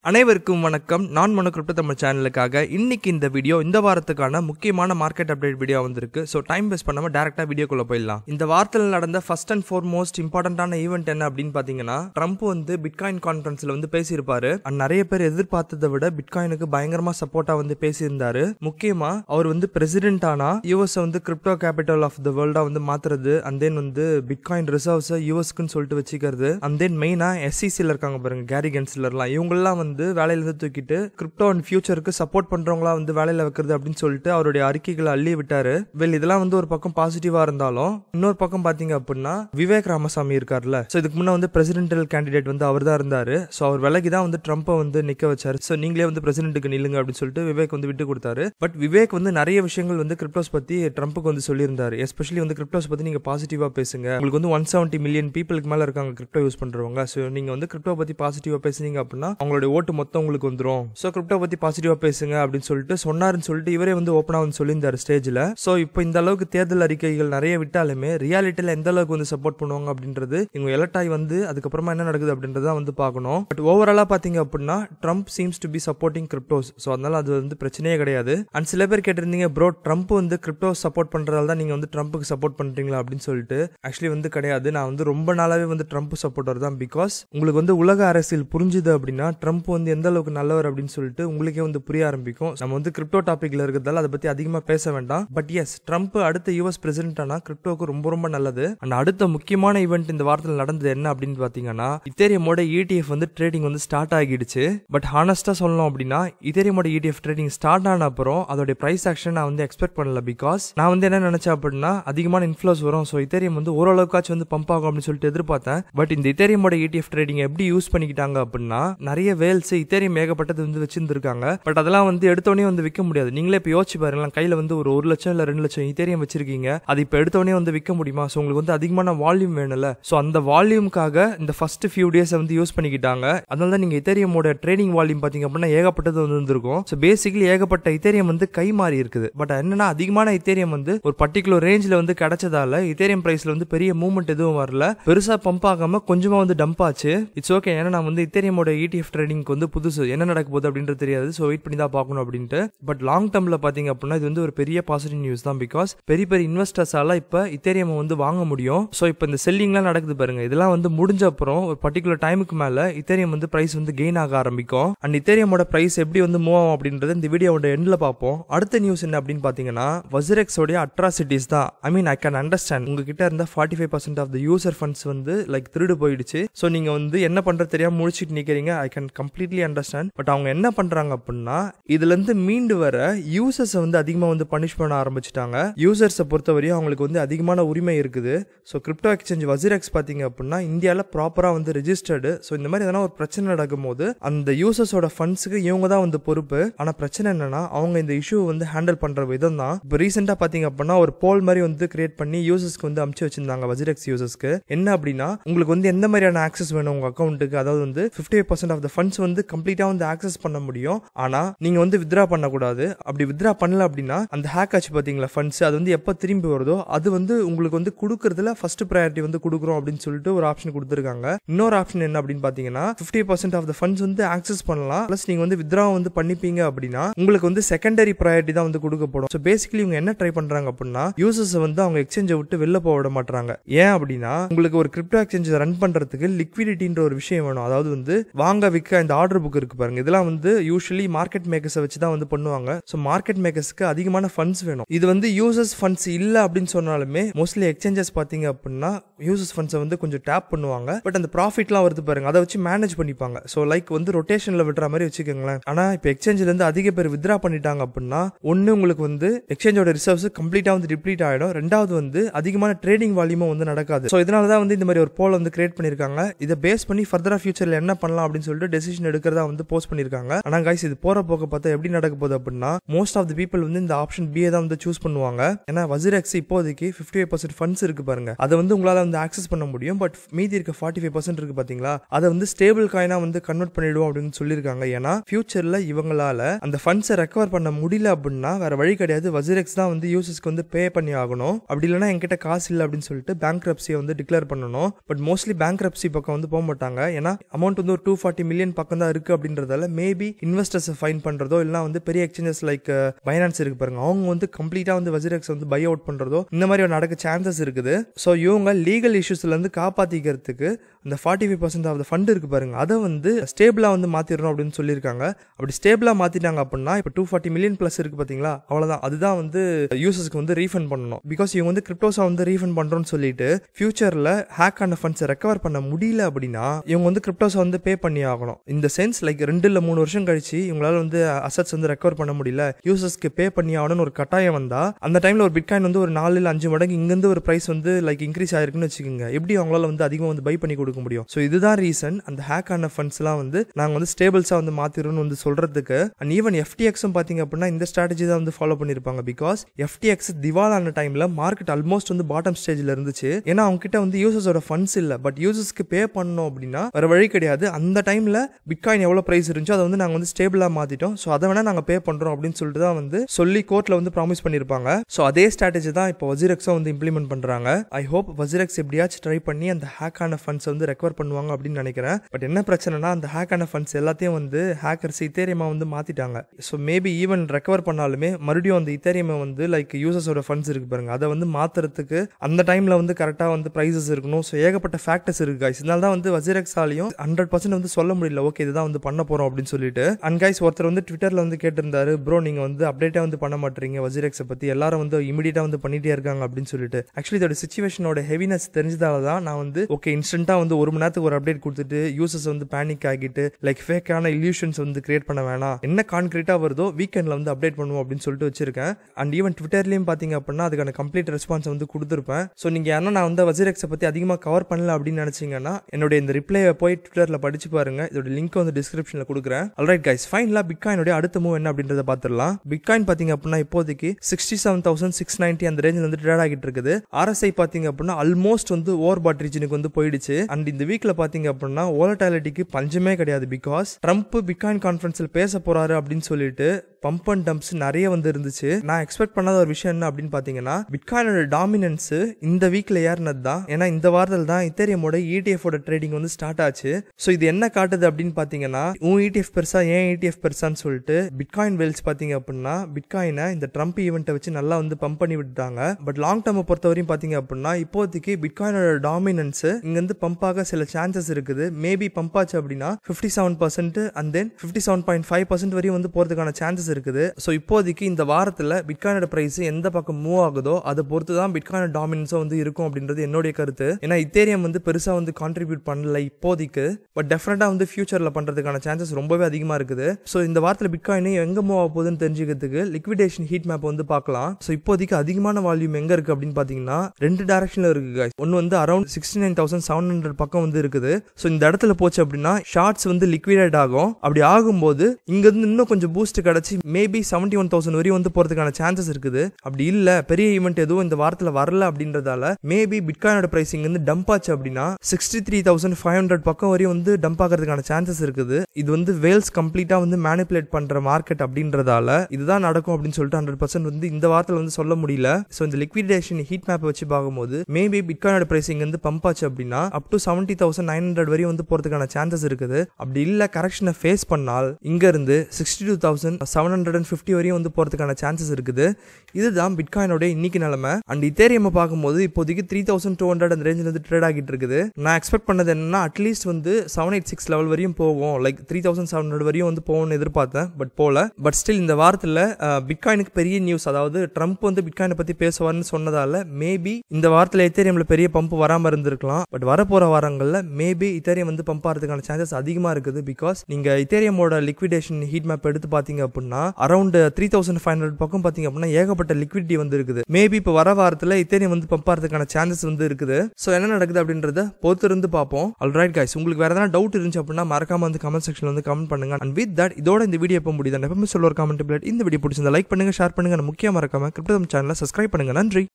அனைவருக்கும் வணக்கம் நான் மனு கிரிப்டோ தமிழ் சேனலுக்காக இன்னைக்கு இந்த வீடியோ இந்த வாரத்துக்கான முக்கியமான மார்க்கெட் அப்டேட் வீடியோ வந்திருக்கு ஸோ டைம் வேஸ்ட் பண்ணாம டேரக்டா வீடியோக்குள்ள போயிடலாம் இந்த வாரத்தில் நடந்த ஃபர்ஸ்ட் அண்ட் ஃபோர் மோஸ்ட் இம்பார்ட்டன்டான ஈவெண்ட் என்ன அப்படின்னு பாத்தீங்கன்னா ட்ரம்ப் வந்து பிட்காயின் கான்ஃபரன்ஸ்ல வந்து பேசியிருப்பாரு அண்ட் நிறைய பேர் எதிர்பார்த்ததை விட பிட்காயினுக்கு பயங்கரமா சப்போர்ட்டா வந்து பேசியிருந்தாரு முக்கியமா அவர் வந்து பிரசிடென்ட் ஆனா யூஎஸ் வந்து கிரிப்டோ கேபிட்டல் ஆஃப் த வேர்ல்டா வந்து மாத்துறது அண்ட் தென் வந்து பிட்காயின் ரிசர்வ்ஸ் யூஎஸ்க்குன்னு சொல்லிட்டு வச்சுக்கிறது அண்ட் தென் மெயினா எஸ்சிசில இருக்காங்க பாருங்க கேரி கென்சிலர்லாம் இவங்கெல்லாம் வந்து வேலையில இருந்து தூக்கிட்டு கிரிப்டோ அண்ட் ஃபியூச்சருக்கு சப்போர்ட் பண்றவங்களா வந்து வேலையில வைக்கிறது அப்படின்னு சொல்லிட்டு அவருடைய அறிக்கைகளை அள்ளி விட்டாரு வெல் இதெல்லாம் வந்து ஒரு பக்கம் பாசிட்டிவா இருந்தாலும் இன்னொரு பக்கம் பாத்தீங்க அப்படின்னா விவேக் ராமசாமி இருக்கார்ல சோ இதுக்கு முன்ன வந்து பிரசிடென்டல் கேண்டிடேட் வந்து அவர் தான் இருந்தாரு சோ அவர் விலகி தான் வந்து ட்ரம்ப்பை வந்து நிக்க வச்சாரு சோ நீங்களே வந்து பிரசிடென்ட்டுக்கு நில்லுங்க அப்படின்னு சொல்லிட்டு விவேக் வந்து விட்டு கொடுத்தாரு பட் விவேக் வந்து நிறைய விஷயங்கள் வந்து கிரிப்டோஸ் பத்தி ட்ரம்ப்புக்கு வந்து சொல்லியிருந்தாரு எஸ்பெஷலி வந்து கிரிப்டோஸ் பத்தி நீங்க பாசிட்டிவா பேசுங்க உங்களுக்கு வந்து ஒன் செவன்ட்டி மில்லியன் பீப்புளுக்கு மேல இருக்காங்க கிரிப்டோ யூஸ் பண்றவங்க சோ நீங்க வந்து கிரிப்டோ பத்தி பாசிட்டிவா பேசுனீங்க அப்படின்னா அவங்களுடைய ஓட்டு மொத்தம் உங்களுக்கு வந்துரும் சோ கிரிப்டோ பத்தி பாசிட்டிவா பேசுங்க அப்படின்னு சொல்லிட்டு சொன்னாருன்னு சொல்லிட்டு இவரே வந்து ஓப்பனா வந்து சொல்லியிருந்தாரு ஸ்டேஜ்ல சோ இப்போ இந்த அளவுக்கு தேர்தல் அறிக்கைகள் நிறைய விட்டாலுமே ரியாலிட்டியில எந்த அளவுக்கு வந்து சப்போர்ட் பண்ணுவாங்க அப்படின்றது இவங்க எலக்டாய் வந்து அதுக்கப்புறமா என்ன நடக்குது அப்படின்றத வந்து பார்க்கணும் பட் ஓவராலா பாத்தீங்க அப்படின்னா Trump seems to be supporting cryptos so அதனால அது வந்து பிரச்சனையே கிடையாது அண்ட் சில பேர் கேட்டிருந்தீங்க ப்ரோ ட்ரம்ப் வந்து கிரிப்டோ சப்போர்ட் பண்றதால தான் நீங்க வந்து ட்ரம்ப்புக்கு சப்போர்ட் பண்றீங்களா அப்படின்னு சொல்லிட்டு ஆக்சுவலி வந்து கிடையாது நான் வந்து ரொம்ப நாளாவே வந்து ட்ரம்ப் சப்போர்ட்டர் தான் பிகாஸ் உங்களுக்கு வந்து உலக அரசியல் புரிஞ்சுது அப்படின்னா ட்ரம்ப் வந்து எந்த அளவுக்கு நல்லவர் அப்படின்னு சொல்லிட்டு உங்களுக்கே வந்து புரிய ஆரம்பிக்கும் நம்ம வந்து கிரிப்டோ டாபிக்ல இருக்கிறதால அதை பத்தி அதிகமா பேச வேண்டாம் பட் எஸ் ட்ரம்ப் அடுத்த யூஎஸ் பிரசிடென்ட் ஆனா கிரிப்டோக்கு ரொம்ப ரொம்ப நல்லது அண்ட் அடுத்த முக்கியமான ஈவெண்ட் இந்த வாரத்தில் நடந்தது என்ன அப்படின்னு பாத்தீங்கன்னா இத்தேரியமோட இடிஎஃப் வந்து ட்ரேடிங் வந்து ஸ்டார்ட் ஆகிடுச்சு பட் ஹானஸ்டா சொல்லணும் அப்படின்னா இத்தேரியமோட இடிஎஃப் ட்ரேடிங் ஸ்டார்ட் ஆன அப்புறம் அதோட பிரைஸ் ஆக்ஷன் நான் வந்து எக்ஸ்பெக்ட் பண்ணல பிகாஸ் நான் வந்து என்ன நினைச்சேன் அப்படின்னா அதிகமான இன்ஃப்ளோஸ் வரும் ஸோ இத்தேரியம் வந்து ஓரளவுக்காச்சும் வந்து பம்ப் ஆகும் அப்படின்னு சொல்லிட்டு எதிர்பார்த்தேன் பட் இந்த இத்தேரியமோட இடிஎஃப் ட்ரேடிங் எப்படி யூஸ் பண்ணிக்கிட்டாங்க அப்படின்னா நிறைய வேல்ஸ் இத்தேரியம் ஏகப்பட்டது வந்து வச்சிருந்திருக்காங்க பட் அதெல்லாம் வந்து எடுத்தோடனே வந்து விற்க முடியாது நீங்களே இப்போ யோசிச்சு பாருங்களேன் கையில வந்து ஒரு ஒரு லட்சம் இல்ல ரெண்டு லட்சம் இத்தேரியம் வச்சிருக்கீங்க அது இப்போ எடுத்தோடனே வந்து விற்க முடியுமா ஸோ உங்களுக்கு வந்து அதிகமான வால்யூம் வேணும்ல ஸோ அந்த வால்யூம்காக இந்த ஃபர்ஸ்ட் ஃபியூ டேஸ் வந்து யூஸ் பண்ணிக்கிட்டாங்க அதனால தான் நீங்க இத்தேரியமோட ட்ரேடிங் வால்யூம் பாத்தீங்க அப்படின்னா ஏகப்பட்டது வந்து இருந்திருக்கும் ஸோ பேசிக்கலி ஏகப்பட்ட இத்தேரியம் வந்து கை மாறி இருக்குது பட் என்னன்னா அதிகமான இத்தேரியம் வந்து ஒரு பர்டிகுலர் ரேஞ்சில் வந்து கிடைச்சதால இத்தேரியம் பிரைஸ்ல வந்து பெரிய மூவ்மெண்ட் எதுவும் வரல பெருசா பம்ப் ஆகாம கொஞ்சமா வந்து டம்ப் ஆச்சு இட்ஸ் ஓகே ஏன்னா நான் வந்து இத்தேரியமோட இடிஎஃப் ட்ரேடிங்க்கு வந்து புதுசு என்ன நடக்க போகுது அப்படின்றது தெரியாது ஸோ வெயிட் பண்ணி தான் பார்க்கணும் அப்படின்ட்டு பட் லாங் டர்ம்ல பாத்தீங்க அப்படின்னா இது வந்து ஒரு பெரிய பாசிட்டிவ் நியூஸ் தான் பிகாஸ் பெரிய பெரிய இன்வெஸ்டர்ஸால இப்ப இத்தேரியம் வந்து வாங்க முடியும் ஸோ இப்போ இந்த செல்லிங்லாம் நடக்குது பாருங்க இதெல்லாம் வந்து முடிஞ்ச அப்புறம் ஒரு பர்டிகுலர் டைமுக்கு மேல இத்தேரியம் வந்து பிரைஸ் வந்து கெயின் ஆக ஆரம்பிக்கும் அண்ட் இத்தேரியமோட பிரைஸ் எப்படி வந்து மூவ் ஆகும் அப்படின்றத இந்த வீடியோட எண்ட்ல பார்ப்போம் அடுத்த நியூஸ் என்ன அப்படின்னு பாத்தீங்கன்னா வசிரெக்ஸோடைய அட்ராசிட்டிஸ் தான் ஐ மீன் ஐ கேன் அண்டர்ஸ்டாண்ட் உங்ககிட்ட இருந்த forty five percent of the user funds வந்து லைக் திருடு போயிடுச்சு ஸோ நீங்க வந்து என்ன பண்றது தெரியாம முடிச்சிட்டு நிக்கிறீங்க I can completely understand but அவங்க என்ன பண்றாங்க அப்படின்னா இதுல இருந்து மீண்டு வர யூசர்ஸை வந்து அதிகமா வந்து பனிஷ் பண்ண ஆரம்பிச்சிட்டாங்க யூசர்ஸை பொறுத்தவரையும் அவங்களுக்கு வந்து அதிகமான உரிமை இருக்குது ஸோ கிரிப்டோ எக்ஸ்சேஞ்ச் வசிரெக்ஸ் பாத்தீங்க அப்படின்னா இந்தியாவில் ப்ராப்பரா வந்து ரெஜிஸ்டர்டு ஸோ இந்த மாதிரி எதனா ஒரு பிரச்சனை நடக்கும் போது அந்த யூசர்ஸோட ஃபண்ட்ஸுக்கு இவங்க தான் வந்து பொறுப்பு ஆனா பிரச்சனை என்னன்னா அவங்க இந்த இஷ்யூ வந்து ஹேண்டில் பண்ற விதம் தான் இப்போ ரீசெண்டா பாத்தீங்க அப்படின்னா ஒரு போல் மாதிரி வந்து கிரியேட் பண்ணி யூசர்ஸ்க்கு வந்து அமுச்சு வச்சிருந்தாங்க வஜிரெக்ஸ் யூசர்ஸ்க்கு என்ன அப்படின்னா உங்களுக்கு வந்து எந்த மாதிரியான ஆக்சஸ் வேணும் உங்க அக்கௌண்ட்டுக்கு அதாவது வந்து fifty percent of the funds வந்து கம்ப்ளீட்டா வந்து ஆக்சஸ் பண்ண முடியும் ஆனா நீங்க வந்து வித்ரா பண்ணக்கூடாது அப்படி வித்ரா பண்ணல அப்படின்னா அந்த ஹேக் ஆச்சு பாத்தீங்களா ஃபண்ட்ஸ் அது வந்து எப்போ திரும்பி வருதோ அது வந்து உங்களுக்கு வந்து கொடுக்கறதுல ஃபர்ஸ்ட் ப்ரையாரிட்டி வந்து கொடுக்குறோம் அப்படின்னு சொல்லிட்டு ஒரு ஆப்ஷன் கொடுத்துருக்காங்க இன்னொரு ஆப்ஷன் என்ன அப்படின்னு பாத்தீங்கன்னா fifty percent of the funds வந்து ஆக்சஸ் பண்ணலாம் ப்ளஸ் நீங்க வந்து வித்ரா வந்து பண்ணிப்பீங்க அப்படின்னா உங்களுக்கு வந்து செகண்டரி ப்ரையாரிட்டி தான் வந்து கொடுக்கப்படும் ஸோ பேசிக்கலி இவங்க என்ன ட்ரை பண்றாங்க அப்படின்னா யூசர்ஸ் வந்து அவங்க எக்ஸ்சேஞ்சை விட்டு வெளில போக விட மாட்டாங்க ஏன் அப்படின்னா உங்களுக்கு ஒரு கிரிப்டோ எக்ஸ்சேஞ்ச் ரன் பண்றதுக்கு லிக்விடிட்டின்ற ஒரு விஷயம் வேணும் அதாவது வந்து வாங்க விற்க இந்த ஆர்டர் புக் இருக்கு பாருங்க இதெல்லாம் வந்து யூஸ்வலி மார்க்கெட் மேக்கர்ஸை வச்சு தான் வந்து பண்ணுவாங்க ஸோ மார்க்கெட் மேக்கர்ஸ்க்கு அதிகமான ஃபண்ட்ஸ் வேணும் இது வந்து யூசர்ஸ் ஃபண்ட்ஸ் இல்ல அப்படின்னு சொன்னாலுமே மோஸ்ட்லி எக்ஸ்சேஞ்சஸ் பாத்தீங்க அப்படின்னா யூசர்ஸ் ஃபண்ட்ஸை வந்து கொஞ்சம் டேப் பண்ணுவாங்க பட் அந்த ப்ராஃபிட்லாம் வருது பாருங்க அதை வச்சு மேனேஜ் பண்ணிப்பாங்க ஸோ லைக் வந்து ரொட்டேஷன்ல விடுற மாதிரி வச்சுக்கோங்களேன் ஆனா இப்போ எக்ஸ்சேஞ்சில இருந்து அதிக பேர் வித்ரா பண்ணிட்டாங்க அப்படின்னா ஒன்னு உங்களுக்கு வந்து எக்ஸ்சேஞ்சோட ரிசர்வ்ஸ் கம்ப்ளீட்டா வந்து டிப்ளீட் ஆயிடும் ரெண்டாவது வந்து அதிகமான ட்ரேடிங் வால்யூமும் வந்து நடக்காது ஸோ இதனால தான் வந்து இந்த மாதிரி ஒரு போல் வந்து கிரியேட் பண்ணிருக்காங்க இதை பேஸ் பண்ணி ஃபர்தரா ஃபியூச்சர்ல என்ன பண்ணலாம் அப்படின்னு சொல்லிட்டு டெசிஷன் எடுக்கிறதா வந்து போஸ்ட் பண்ணிருக்காங்க ஆனா கைஸ் இது போற போக்க பார்த்தா எப்படி நடக்க போகுது அப்படின்னா மோஸ்ட் ஆஃப் தி பீப்பிள் வந்து இந்த ஆப்ஷன் பிஏ தான் வந்து சூஸ் பண்ணுவாங்க ஏன்னா வசிரெக்ஸ் இப்போதைக்கு ஃபிஃப்டி ஃபைவ் பர்சன்ட் ஃபண்ட்ஸ் இருக்கு பாருங்க அதை வந்து உங்களால வந்து ஆக்சஸ் பண்ண முடியும் பட் மீதி இருக்க ஃபார்ட்டி ஃபைவ் பர்சன்ட் இருக்கு பாத்தீங்களா அதை வந்து ஸ்டேபிள் காயினா வந்து கன்வெர்ட் பண்ணிடுவோம் அப்படின்னு சொல்லியிருக்காங்க ஏன்னா ஃபியூச்சர்ல இவங்களால அந்த ஃபண்ட்ஸை ரெக்கவர் பண்ண முடியல அப்படின்னா வேற வழி கிடையாது வசிரெக்ஸ் தான் வந்து யூசர்ஸ்க்கு வந்து பே பண்ணி ஆகணும் அப்படி இல்லைன்னா என்கிட்ட காசு இல்லை அப்படின்னு சொல்லிட்டு பேங்க் வந்து டிக்ளேர் பண்ணணும் பட் மோஸ்ட்லி பேங்க் பக்கம் வந்து போக மாட்டாங்க ஏன்னா அமௌண்ட் வந்து ஒரு டூ ஃபார்ட்டி மில்லியன் பக்கம் பக்கம் தான் இருக்கு அப்படின்றதால மேபி இன்வெஸ்டர்ஸ் ஃபைன் பண்றதோ இல்லைனா வந்து பெரிய எக்ஸ்சேஞ்சஸ் லைக் பைனான்ஸ் இருக்கு பாருங்க அவங்க வந்து கம்ப்ளீட்டா வந்து வசிரெக்ஸ் வந்து பை அவுட் பண்றதோ இந்த மாதிரி நடக்க சான்சஸ் இருக்குது ஸோ இவங்க லீகல் இஷ்யூஸ்ல இருந்து காப்பாத்திக்கிறதுக்கு அந்த forty five percent of fund இருக்கு பாருங்க அதை வந்து ஸ்டேபிளா வந்து மாத்திரணும் அப்படின்னு சொல்லியிருக்காங்க அப்படி ஸ்டேபிளா மாத்திட்டாங்க அப்படின்னா இப்போ டூ ஃபார்ட்டி மில்லியன் பிளஸ் இருக்கு பாத்தீங்களா அவ்வளவுதான் அதுதான் வந்து யூசர்ஸ்க்கு வந்து ரீஃபண்ட் பண்ணணும் பிகாஸ் இவங்க வந்து கிரிப்டோஸை வந்து ரீஃபண்ட் பண்றோம்னு சொல்லிட்டு ஃபியூச்சர்ல ஹேக் ஆன ஃபண்ட்ஸை ரெக்கவர் பண்ண முடியல அப்படின்னா இவங்க வந்து கிரிப்டோஸை வந்து பே பண்ணி ஆகணும் இந்த சென்ஸ் லைக் ரெண்டு இல்லை மூணு வருஷம் கழிச்சு இவங்களால வந்து அசட்ஸ் வந்து ரெக்கவர் பண்ண முடியல யூசர்ஸ்க்கு பே பண்ணி ஆகணும்னு ஒரு கட்டாயம் வந்தா அந்த டைம்ல ஒரு பிட்காயின் வந்து ஒரு நாலு இல்லை அஞ்சு மடங்கு இங்கிருந்து ஒரு பிரைஸ் வந்து லைக் இன்க்ரீஸ் ஆயிருக்குன்னு வச்சுக்கோங்க எப்படி அவங்களால வந்து அதிகமாக வந்து பை பண்ணி கொடுக்க முடியும் ஸோ இதுதான் ரீசன் அந்த ஹேக் ஆன ஃபண்ட்ஸ்லாம் வந்து நாங்கள் வந்து ஸ்டேபிள்ஸாக வந்து மாத்திரணும்னு வந்து சொல்றதுக்கு அண்ட் ஈவன் எஃப்டிஎக்ஸும் பார்த்தீங்க அப்படின்னா இந்த ஸ்ட்ராட்டஜி தான் வந்து ஃபாலோ பண்ணியிருப்பாங்க பிகாஸ் எஃப்டிஎக்ஸ் திவால் ஆன டைம்ல மார்க்கெட் ஆல்மோஸ்ட் வந்து பாட்டம் ஸ்டேஜில் இருந்துச்சு ஏன்னா அவங்க கிட்ட வந்து யூசர்ஸோட ஃபண்ட்ஸ் இல்லை பட் யூசர்ஸ்க்கு பே பண்ணணும் அப்படின்னா வேற வழி கிடையாது அந்த டைம்ல பிட்காயின் எவ்வளோ பிரைஸ் இருந்துச்சோ அதை வந்து நாங்கள் வந்து ஸ்டேபிளாக மாத்திட்டோம் ஸோ அதை வேணா நாங்கள் பே பண்றோம் அப்படின்னு சொல்லிட்டு தான் வந்து சொல்லி கோர்ட்ல வந்து ப்ராமிஸ் பண்ணியிருப்பாங்க ஸோ அதே ஸ்ட்ராட்டஜி தான் இப்போ வஜிரெக்ஸும் வந்து இம்ப்ளிமெண்ட் பண்றாங்க ஐ ஹோப் வஜிரெக்ஸ் எப்படியாச்சும் ட்ரை பண்ணி அந்த ஹேக் ஆன ஃபண்ட்ஸ் வந்து ரெக்கவர் பண்ணுவாங்க அப்படின்னு நினைக்கிறேன் பட் என்ன பிரச்சனைனா அந்த ஹேக் ஆன ஃபண்ட்ஸ் எல்லாத்தையும் வந்து ஹேக்கர்ஸ் இத்தேரியமா வந்து மாத்திட்டாங்க ஸோ மேபி ஈவன் ரெக்கவர் பண்ணாலுமே மறுபடியும் அந்த இத்தேரியமை வந்து லைக் யூசர்ஸோட ஃபண்ட்ஸ் இருக்கு பாருங்க அதை வந்து மாத்துறதுக்கு அந்த டைம்ல வந்து கரெக்டாக வந்து ப்ரைஸஸ் இருக்கணும் ஸோ ஏகப்பட்ட ஃபேக்டர்ஸ் இருக்கு கைஸ் இதனால தான் வந்து வஜிரெக்ஸாலையும் ஹண்ட்ரட் பர்சன்ட் வந்து சொல்ல முடியல ஓகே இதுதான் வந்து பண்ண போறோம் அப்படின்னு சொல்லிட்டு அண்ட் கைஸ் ஒருத்தர் வந்து ட்விட்டர்ல வந்து கேட்டிருந்தாரு ப்ரோ நீங்க வந்து அப்டேட்டே வந்து பண்ண மாட்டீங்க வஜிரெக்ஸை பத்தி எல்லாரும் வந்து இமீடியட்டா வந்து பண்ணிட்டே இருக்காங்க அப்படின்னு சொல்லிட்டு ஆக்சுவலி இதோட சுச்சுவேஷனோட ஹெவினஸ் தெரிஞ்சதால தான் நான் வந்து ஓகே இன்ஸ்டன்ட்டா வந்து ஒரு மணி நேரத்துக்கு ஒரு அப்டேட் கொடுத்துட்டு யூசர்ஸ் வந்து பேனிக் ஆகிட்டு லைக் ஃபேக்கான இல்யூஷன்ஸ் வந்து கிரியேட் பண்ண வேணாம் என்ன கான்கிரீட்டா வருதோ வீக்கெண்ட்ல வந்து அப்டேட் பண்ணுவோம் அப்படின்னு சொல்லிட்டு வச்சிருக்கேன் அண்ட் ஈவன் ட்விட்டர்லயும் பாத்தீங்க அப்படின்னா அதுக்கான கம்ப்ளீட் ரெஸ்பான்ஸ் வந்து கொடுத்துருப்பேன் ஸோ நீங்க யாரா நான் வந்து வஜிரெக்ஸை பத்தி அதிகமாக கவர் பண்ணல அப்படின்னு நினைச்சீங்கன்னா என்னுடைய இந்த ரிப்ளையை போய் ட்விட்டர்ல படிச்சு பாருங்க இதோட லிங்க் வந்து டிஸ்கிரிப்ஷன்ல கொடுக்குறேன் ஆல்ரைட் கைஸ் ஃபைனலா பிட்காயினுடைய அடுத்த மூவ் என்ன அப்படின்றத பார்த்துடலாம் பிட்காயின் பாத்தீங்க அப்படின்னா இப்போதைக்கு sixty seven thousand six ninety அந்த ரேஞ்சில் வந்து ட்ரேட் ஆகிட்டு இருக்குது ஆர்எஸ்ஐ பாத்தீங்க அப்படின்னா ஆல்மோஸ்ட் வந்து ஓவர் பாட் ரீஜனுக்கு வந்து போயிடுச்சு அண்ட் இந்த வீக்ல பாத்தீங்க அப்படின்னா ஓலட்டாலிட்டிக்கு பஞ்சமே கிடையாது பிகாஸ் ட்ரம்ப் பிட்காயின் கான்ஃபரன்ஸில் பேச போறாரு அப்படின்னு சொல்லிட்டு பம்ப் அண்ட் டம்ப்ஸ் நிறைய வந்து இருந்துச்சு நான் எக்ஸ்பெக்ட் பண்ணாத ஒரு விஷயம் என்ன அப்படின்னு பாத்தீங்கன்னா பிட்காயினோட டாமினன்ஸ் இந்த வீக்ல ஏறினது தான் ஏன்னா இந்த வாரத்தில் தான் இத்தேரியமோட இடிஎஃபோட ட்ரேடிங் வந்து ஸ்டார்ட் ஆச்சு ஸோ இது என்ன காட்டுது அப்படின்னு பாத்தீங்கன்னா உன் இடிஎஃப் பெருசா ஏன் இடிஎஃப் பெருசான்னு சொல்லிட்டு பிட்காயின் வெல்ஸ் பாத்தீங்க அப்படின்னா பிட்காயினை இந்த ட்ரம்ப் ஈவெண்ட்டை வச்சு நல்லா வந்து பம்ப் பண்ணி விட்டுட்டாங்க பட் லாங் டேர்ம் பொறுத்த வரையும் பாத்தீங்க அப்படின்னா இப்போதைக்கு பிட்காயினோட டாமினன்ஸ் இங்க இருந்து பம்ப் ஆக சில சான்சஸ் இருக்குது மேபி பம்ப் ஆச்சு அப்படின்னா fifty seven percent and then fifty seven point five percent வரையும் வந்து போறதுக்கான சான்சஸ் இருக்குது ஸோ இப்போதைக்கு இந்த வாரத்தில் பிட்காயினோட பிரைஸ் எந்த பக்கம் மூவ் ஆகுதோ அதை பொறுத்து தான் பிட்காயின் டாமினன்ஸும் வந்து இருக்கும் அப்படின்றது என்னுடைய கருத்து ஏன்னா இத்தேரியம் வந்து பெருசாக வந்து கான்ட்ரிபியூட் பண்ணல இப்போதைக்கு பட் டெஃபினட்டாக வந்து ஃபியூச்சரில் பண்ணுறதுக்கான சான்சஸ் ரொம்பவே அதிகமாக இருக்குது ஸோ இந்த வாரத்தில் பிட்காயின் எங்கே மூவ் ஆக போகுதுன்னு தெரிஞ்சுக்கிறதுக்கு லிக்விடேஷன் ஹீட் மேப் வந்து பார்க்கலாம் ஸோ இப்போதைக்கு அதிகமான வால்யூம் எங்கே இருக்குது அப்படின்னு பார்த்தீங்கன்னா ரெண்டு டேரக்ஷனில் இருக்கு guys. ஒன்று வந்து around sixty nine thousand seven hundred பக்கம் வந்து இருக்குது ஸோ இந்த இடத்துல போச்சு அப்படின்னா ஷார்ட்ஸ் வந்து லிக்விடேட் ஆகும் அப்படி ஆகும்போது இங்கேருந்து இன்னும் கொஞ்சம் பூஸ்ட் கிடச்சி மேபி செவன்டி ஒன் தௌசண்ட் வரையும் வந்து போகிறதுக்கான சான்சஸ் இருக்குது அப்படி இல்லை பெரிய ஈவெண்ட் எதுவும் இந்த வாரத்தில் வரல அப்படின்றதால மேபி பிட்காயினோட பிரைசிங் வந்து டம்ப் ஆச்சு அப்படின்னா sixty three thousand five hundred பக்கம் வரையும் வந்து டம்ப் ஆகிறதுக்கான சான்சஸ் இருக்குது இது வந்து வேல்ஸ் கம்ப்ளீட்டாக வந்து மேனிப்புலேட் பண்ணுற மார்க்கெட் அப்படின்றதால இதுதான் நடக்கும் அப்படின்னு சொல்லிட்டு ஹண்ட்ரட் பர்சன்ட் வந்து இந்த வாரத்தில் வந்து சொல்ல முடியல ஸோ இந்த லிக்விடேஷன் ஹீட் மேப் வச்சு பார்க்கும்போது மேபி பிட்காயினோட பிரைசிங் வந்து பம்ப் ஆச்சு அப்படின்னா up to seventy thousand nine hundred வரையும் வந்து போகிறதுக்கான சான்சஸ் இருக்குது அப்படி இல்லை கரெக்ஷனை ஃபேஸ் பண்ணால் இங்க இருந்து sixty two thousand seven hundred and fifty வரையும் வந்து போகிறதுக்கான சான்சஸ் இருக்குது இதுதான் பிட்காயினோட இன்னைக்கு நிலைமை அண்ட் இத்தேரியம் பார்க்கும்போது இப்போதைக்கு த்ரீ தௌசண்ட் டூ ஹண்ட்ரட் அந்த ரேஞ்சில் வந்து ட்ரேட் ஆகிட்டு இருக்குது நான் எக்ஸ்பெக்ட் பண்ணது என்னன்னா அட்லீஸ்ட் வந்து செவன் எயிட் சிக்ஸ் லெவல் வரையும் போகும் like three thousand seven hundred வரையும் வந்து போகும்னு எதிர்பார்த்தேன் பட் போல பட் ஸ்டில் இந்த வாரத்தில் பிட்காயினுக்கு பெரிய நியூஸ் அதாவது ட்ரம்ப் வந்து பிட்காயினை பற்றி பேசுவார்னு சொன்னதால மேபி இந்த வாரத்தில் எத்தேரியம்ல பெரிய பம்ப் வராமல் இருந்திருக்கலாம் பட் வரப்போற வாரங்களில் மேபி இத்தேரியம் வந்து பம்ப் ஆகிறதுக்கான சான்சஸ் அதிகமாக இருக்குது பிகாஸ் நீங்க இத்தேரியமோட லிக்விடேஷன் ஹீட் மேப் எடுத்து பார்த்தீங்க அப்படின்னா around three thousand five hundred பக்கம் பார்த்தீங்க அப்படின்னா ஏகப்பட்ட லிக்விடிட்டி வந்து இருக்குது மேபி இப்போ வர வாரத்தில் இத்தேரியம் வந்து பம்ப் ஆகிறதுக்கான சான்சஸ் வந்து இருக்குது ஸோ என்ன நடக்குது அப்படின்றத பொறுத்து இருந்து பார்ப்போம் ஆல்ரைட் கைஸ் உங்களுக்கு வேற எதனா டவுட் இருந்துச்சு அப்படின்னா மறக்காம வந்து கமெண்ட் செக்ஷன்ல வந்து கமெண்ட் பண்ணுங்க அண்ட் வித் தட் இதோட இந்த வீடியோ எப்போ முடியுது எப்பவுமே சொல்ல ஒரு கமெண்ட் இந்த வீடியோ பிடிச்சிருந்தா லைக் பண்ணுங்க ஷேர் பண்ணுங்க முக்கியம் மறக்காம கிரிப்டோ சேனலை சப்ஸ்கிரைப் பண்ணுங்க நன்றி